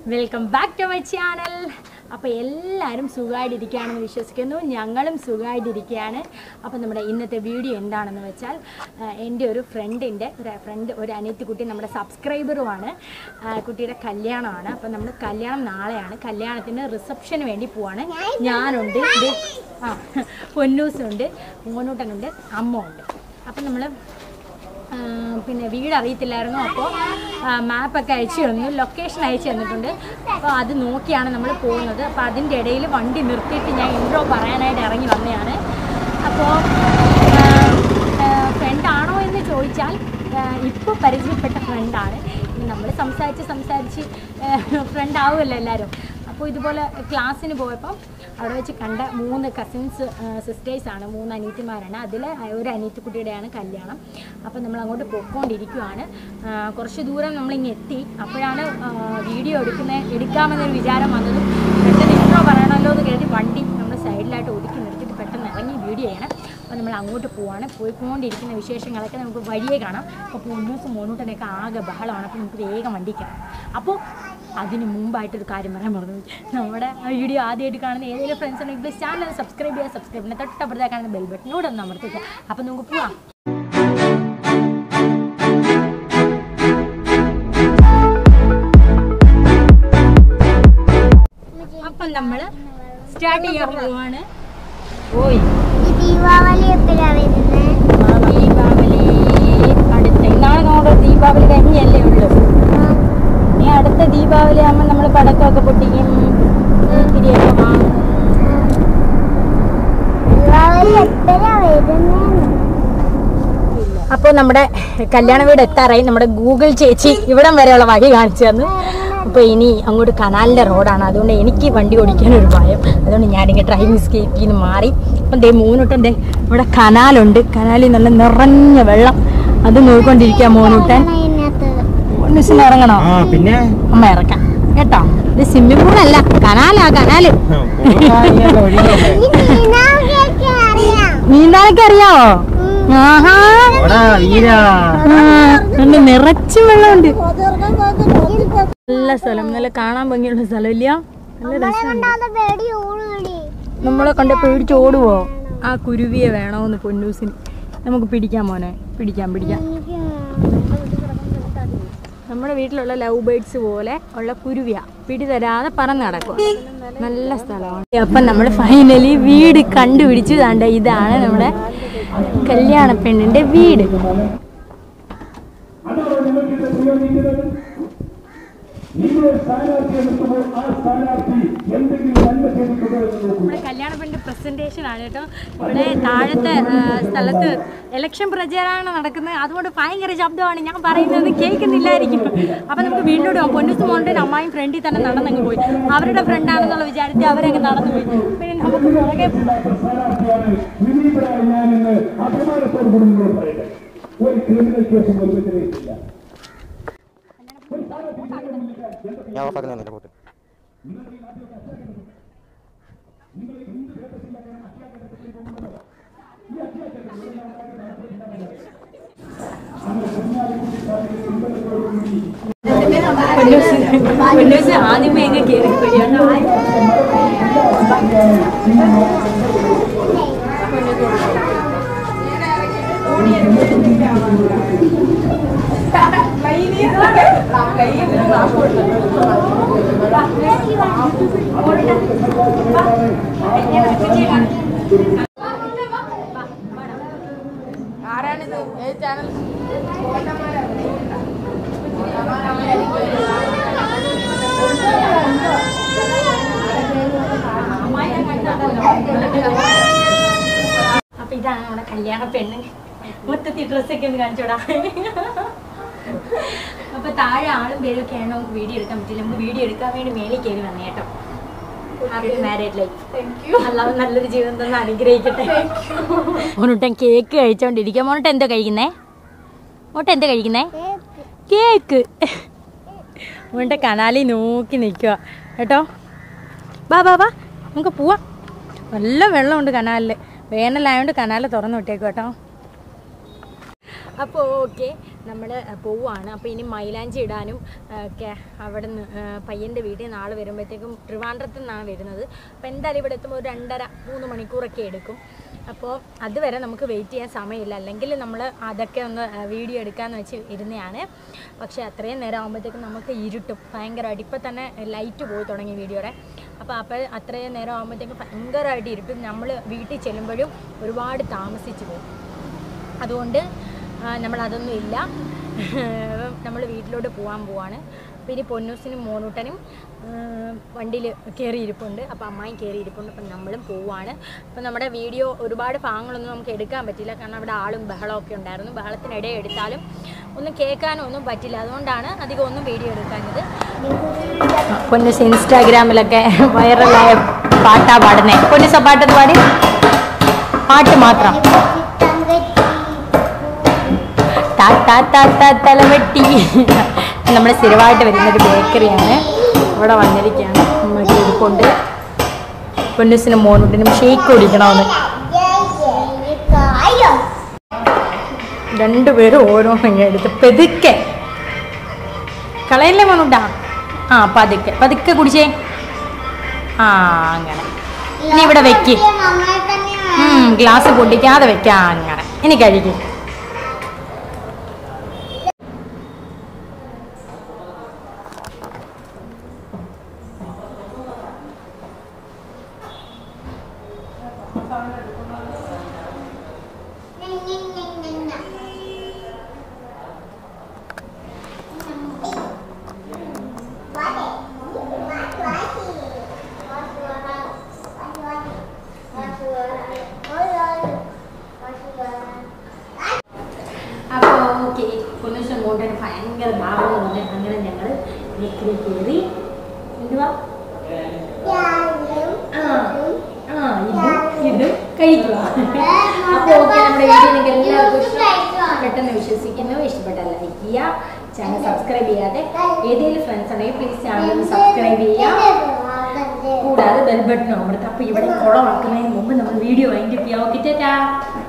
welcome back to my channel അപ്പോൾ എല്ലാവരും സുഖമായിട്ടിരിക്കുകയാണെന്ന് വിശ്വസിക്കുന്നു ഞങ്ങളും സുഖമായിട്ടിരിക്കുകയാണ് അപ്പോൾ നമ്മുടെ ഇന്നത്തെ വീഡിയോ എന്താണെന്ന് വെച്ചാൽ ആ, എൻ്റെ ഒരു ഫ്രണ്ടിൻ്റെ ഒരു ഫ്രണ്ട് ഒരു അനിയത്തി കുട്ടി നമ്മുടെ സബ്സ്ക്രൈബറുമാണ് ആ, കുട്ടിയുടെ കല്യാണമാണ് അപ്പോൾ നമ്മൾ കല്യാണം നാളെയാണ് കല്യാണത്തിന് റിസപ്ഷന് വേണ്ടി പോവാണ് ഞാനുണ്ട് ഇത് ആ പൊന്നൂസുണ്ട് മോനൂട്ടനുണ്ട് അമ്മ ഉണ്ട് അപ്പം നമ്മൾ ആ, പിന്നെ വീട് അറിയത്തില്ലായിരുന്നു അപ്പോൾ മാപ്പൊക്കെ അയച്ചു തന്നു ലൊക്കേഷൻ അയച്ചു തന്നിട്ടുണ്ട് അപ്പോൾ അത് നോക്കിയാണ് നമ്മൾ പോകുന്നത് അപ്പോൾ അതിൻ്റെ ഇടയിൽ വണ്ടി നിർത്തിയിട്ട് ഞാൻ ഇൻട്രോ പറയാനായിട്ട് ഇറങ്ങി വന്നതാണ് അപ്പോൾ ഫ്രണ്ടാണോ എന്ന് ചോദിച്ചാൽ ഇപ്പോൾ പരിചയപ്പെട്ട ഫ്രണ്ടാണ് നമ്മൾ സംസാരിച്ച് സംസാരിച്ച് ഫ്രണ്ട് ആവുമല്ലോ എല്ലാവരും അപ്പോൾ ഇതുപോലെ ക്ലാസ്സിന് പോയപ്പം അവിടെ വെച്ച് കണ്ട മൂന്ന് കസിൻസ് സിസ്റ്റേഴ്സാണ് മൂന്ന് അനീത്തിമാരാണ് അതിൽ ഒരു അനീത്തിക്കുട്ടിയുടെയാണ് കല്യാണം അപ്പോൾ നമ്മൾ അങ്ങോട്ട് പോയിക്കൊണ്ടിരിക്കുവാണ് ആ, കുറച്ച് ദൂരം നമ്മളിങ്ങ് എത്തി അപ്പോഴാണ് ആ, വീഡിയോ എടുക്കുന്ന എടുക്കാമെന്നൊരു വിചാരം വന്നതും പെട്ടെന്ന് ഇൻട്രോ പറയണമല്ലോ എന്ന് കരുതി വണ്ടി നമ്മൾ സൈഡിലായിട്ട് ഒതുക്കി നിർത്തിയിട്ട് പെട്ടെന്ന് ഇറങ്ങി വീഡിയോ ചെയ്യണം അപ്പോൾ നമ്മൾ അങ്ങോട്ട് പോവാണ് പോയിക്കൊണ്ടിരിക്കുന്ന വിശേഷങ്ങളൊക്കെ നമുക്ക് വഴിയേ കാണാം അപ്പോൾ പൊന്നൂസും മോനൂട്ടനൊക്കെ ആകെ ബഹളമാണ് അപ്പോൾ നമുക്ക് വേഗം വണ്ടി കയറാം അപ്പോൾ അതിന് മുമ്പായിട്ടൊരു കാര്യം പറയാൻ പറഞ്ഞു നമ്മുടെ വീഡിയോ ആദ്യമായിട്ട് കാണുന്ന ഏതെങ്കിലും ഫ്രണ്ട്സ് ഉണ്ടെങ്കിൽ പ്ലീസ് ചാനൽ സബ്സ്ക്രൈബ് ചെയ്യുക സബ്സ്ക്രൈബ് ചെയ്യുക തൊട്ടപ്പുറത്തെ കാണുന്ന ബെൽ ബട്ടനോട് ഒന്ന് അമർത്തുക അപ്പോൾ നമുക്ക് പോവാം അപ്പം നമ്മൾ സ്റ്റാർട്ട് ചെയ്യാൻ പോവാണ് ഓയ് ഈ ദീപാവലി എപ്പോഴാ വരുന്നത് ദീപാവലി അടുത്ത ഇന്നാണ് നമ്മുടെ ദീപാവലി കഴിഞ്ഞല്ലേ ഉള്ളൂ ഇനി അടുത്ത ദീപാവലി ആകുമ്പോൾ നമ്മൾ പടക്കമൊക്കെ പൊട്ടിക്കും തിരിയൊക്കെ വാങ്ങും ദീപാവലി എപ്പോഴാ വരുന്നത് അപ്പോൾ നമ്മുടെ കല്യാണ വീട് എത്താറായി നമ്മുടെ ഗൂഗിൾ ചേച്ചി ഇവിടം വരെയുള്ള വഴി കാണിച്ചു തന്നു അപ്പോൾ ഇനി അങ്ങോട്ട് കനാലിൻ്റെ റോഡാണ് അതുകൊണ്ട് എനിക്ക് വണ്ടി ഓടിക്കാൻ ഒരു ഭയം അതുകൊണ്ട് ഞാനിങ്ങനെ ഡ്രൈവിംഗ് സ്കേപ്പിൽ നിന്ന് മാറി അപ്പം ദേ മൂന്നുട്ടൻ ദേ ഇവിടെ കനാലുണ്ട് കനാലിൽ നല്ല നിറഞ്ഞ വെള്ളം അത് നോക്കിക്കൊണ്ടിരിക്കുക മൂന്നുട്ടൻ ഇതിനകത്ത് മിസ്സിന് ഇറങ്ങണോ ആ പിന്നെ അമ്മ ഇറക്കാം കേട്ടോ ഇത് സ്വിമ്മിംഗ് പൂളല്ല കനാലാ കനാല് ഈ നീനാവിയൊക്കെ അറിയാം നീന്താനൊക്കെ അറിയാവോ ആഹാ വീരാ ആ, ഉണ്ട് നിറച്ചും വെള്ളമുണ്ട് നല്ല സ്ഥലം നല്ല കാണാൻ ഭംഗിയുള്ള സ്ഥലം ഇല്ല നല്ല രസമുണ്ട് ഉണ്ടാകുന്ന പേടി ഓടുകടി നമ്മളെ കണ്ട പേടിച്ച് ഓടുവോ ആ കുരുവിയെ വേണമെന്ന് പൊന്നൂസിന് നമുക്ക് പിടിക്കാം മോനെ പിടിക്കാം പിടിക്കാം നമ്മുടെ വീട്ടിലുള്ള ലവ് ബേർഡ്സ് പോലെ ഉള്ള കുരുവിയ പിടി തരാതെ പറന്ന് നടക്കുക നല്ല സ്ഥലമാണ് അപ്പം നമ്മൾ ഫൈനലി വീട് കണ്ടുപിടിച്ചു താണ്ട ഇതാണ് നമ്മുടെ കല്യാണ പെണ്ണിന്റെ വീട് നമ്മുടെ കല്യാണ പെണ്ണിന്റെ പ്രസന്റേഷൻ ആണ് കേട്ടോ ഇവിടെ താഴത്തെ ആ, സ്ഥലത്ത് ഇലക്ഷൻ പ്രചാരണം നടക്കുന്നത് അതുകൊണ്ട് ഭയങ്കര ശബ്ദമാണ് ഞാൻ പറയുന്നത് കേൾക്കുന്നില്ലായിരിക്കും അപ്പൊ നമുക്ക് വീണ്ടും പോകാം പൊന്നുസ് മോണ്ടൻ അമ്മായും ഫ്രണ്ടിൽ തന്നെ നടന്നങ്ങ് പോയി അവരുടെ ഫ്രണ്ടാണെന്നുള്ള വിചാരത്തിൽ അവരങ്ങ് നടന്നു പോയി പിന്നെ നമുക്ക് പുറകെ വിനീതരായ ഞാനിന്ന് അഭിമാനത്തോടു കൂടി നിങ്ങളോട് പറയട്ടെ ഒരു ക്രിമിനൽ കേസ് നിർമ്മിച്ചിട്ടില്ല ഞാൻ ഓഫാക്കുന്ന റിപ്പോർട്ട് പൊന്നൂസ് പൊന്നൂസ് ആദ്യമേ അങ്ങ് കയറി പോയി കേട്ടോ അപ്പൊ ഇതാണ് നമ്മുടെ കല്യാണ പെണ്ണ് മൊത്തത്തിൽ ഡ്രസ്സൊക്കെ ഒന്ന് കാണിച്ചോടാ അപ്പൊ താഴെ ആളും പേരും ഒക്കെ ആണോ നമുക്ക് വീഡിയോ എടുക്കാൻ പറ്റില്ല നമുക്ക് വീഡിയോ എടുക്കാൻ വേണ്ടി മേളിൽ കയറി വന്നേ കേട്ടോ ഹാപ്പി മാരേജ് ലൈഫ് അല്ലാതെ നല്ലൊരു ജീവിതം തന്നെ അനുഗ്രഹിക്കട്ടെ മോനുട്ടൻ കേക്ക് കഴിച്ചോണ്ടിരിക്കുക മോനുട്ടൻ എന്തോ കഴിക്കുന്നേ മോട്ടെ എന്താ കഴിക്കുന്നേ കേക്ക് മോന്റെ കനാലിൽ നോക്കി നിൽക്കുക കേട്ടോ ബാ ബാ ബാ നമുക്ക് പോവാം നല്ല വെള്ളമുണ്ട് കനാലിൽ വേനലായതുകൊണ്ട് കനാല് തുറന്നു വിട്ടേക്കും കേട്ടോ അപ്പോൾ ഓക്കെ നമ്മൾ പോവുകയാണ് അപ്പോൾ ഇനി മൈലാഞ്ചി ഇടാനും ആ, ഒക്കെ അവിടെ നിന്ന് പയ്യൻ്റെ വീട്ടിൽ നിന്ന് ആൾ വരുമ്പോഴത്തേക്കും ട്രിവാൻഡ്രത്ത് നിന്നാണ് വരുന്നത് അപ്പോൾ എന്തായാലും ഇവിടെ എത്തുമ്പോൾ ഒരു രണ്ടര മൂന്ന് മണിക്കൂറൊക്കെ എടുക്കും അപ്പോൾ അതുവരെ നമുക്ക് വെയിറ്റ് ചെയ്യാൻ സമയമില്ല അല്ലെങ്കിൽ നമ്മൾ അതൊക്കെ ഒന്ന് ആ, വീഡിയോ എടുക്കാമെന്ന് വെച്ച് ഇരുന്നതാണ് പക്ഷേ അത്രയും നേരം ആകുമ്പോഴത്തേക്കും നമുക്ക് ഇരുട്ടും ഭയങ്കരമായിട്ട് ഇപ്പോൾ തന്നെ ലൈറ്റ് പോയി തുടങ്ങി വീഡിയോയുടെ അപ്പോൾ അപ്പോൾ അത്രയും നേരം ആകുമ്പോഴത്തേക്കും ഭയങ്കരമായിട്ട് ഇരുട്ടും നമ്മൾ വീട്ടിൽ ചെല്ലുമ്പോഴും ഒരുപാട് താമസിച്ച് പോകും അതുകൊണ്ട് ആ, നമ്മളതൊന്നും ഇല്ല നമ്മൾ വീട്ടിലോട്ട് പോകാൻ പോവാണ് അപ്പോൾ ഇനി പൊന്നൂസിനും മോനൂട്ടനും വണ്ടിയിൽ കയറി ഇരിപ്പുണ്ട് അപ്പോൾ അമ്മായും കയറി ഇരിപ്പുണ്ട് അപ്പം നമ്മളും പോവാണ് അപ്പോൾ നമ്മുടെ വീഡിയോ ഒരുപാട് ഭാഗങ്ങളൊന്നും നമുക്ക് എടുക്കാൻ പറ്റില്ല കാരണം അവിടെ ആളും ബഹളമൊക്കെ ഉണ്ടായിരുന്നു ബഹളത്തിനിടെ എടുത്താലും ഒന്നും കേൾക്കാനോ ഒന്നും പറ്റില്ല അതുകൊണ്ടാണ് അധികം ഒന്നും വീഡിയോ എടുക്കാഞ്ഞത് പൊന്നൂസ് ഇൻസ്റ്റാഗ്രാമിലൊക്കെ വൈറലായ പാട്ടാ പാടുന്നേ പൊന്നൂസ് ആ പാട്ടത് പാടി പാട്ട് മാത്രം താ താ താ താ തലവെട്ടി നമ്മുടെ സ്ഥിരമായിട്ട് വരുന്നൊരു ബേക്കറിയാണ് അവിടെ വന്നിരിക്കുകയാണ് അമ്മയ്ക്ക് ഇരിപ്പുണ്ട് പൊന്നൂസിനും മോനൂട്ടിനും ഷേക്ക് കുടിക്കണമെന്ന് രണ്ടുപേരും ഓരോന്നും എടുത്ത് പെതുക്കെ കളയല്ലേ മോനൂട്ടാ ആ പതുക്കെ പതുക്കെ കുടിച്ചേ ആ അങ്ങനെ ഇനി ഇവിടെ വെക്ക് ഉം, ഗ്ലാസ് പൊട്ടിക്കാതെ വെക്കാം അങ്ങനെ ഇനി കഴിക്കും അപ്പോൾ ഓക്കെ പൊന്നൂഷൻ മോണ്ടന് ഭയങ്കര ദാഹം വന്ന് അങ്ങനെ ഞങ്ങൾ ബേക്കറി കയറി എന്തുവാ ആ ആ ഇത് ഇത് കഴിക്കുക അപ്പോൾ ഓക്കെ നമ്മുടെ വീഡിയോ നിങ്ങൾക്ക് എല്ലാവർക്കും ഇഷ്ടപ്പെട്ടെന്ന് വിശ്വസിക്കുന്നു ഇഷ്ടപ്പെട്ടാൽ ലൈക്ക് ചെയ്യുക ചാനൽ സബ്സ്ക്രൈബ് ചെയ്യാതെ ഏതെങ്കിലും ഫ്രണ്ട്സ് ഉണ്ടെങ്കിൽ പ്ലീസ് ചാനൽ ഒന്ന് സബ്സ്ക്രൈബ് ചെയ്യുക കൂടാതെ ബെൽ ബട്ടൺ അമർത്തുക അപ്പോൾ ഇവിടെ കുളമാക്കുന്നതിന് മുമ്പ് നമ്മൾ വീഡിയോ വൈൻഡപ്പ് ചെയ്യാം ഓക്കെ ടാറ്റാ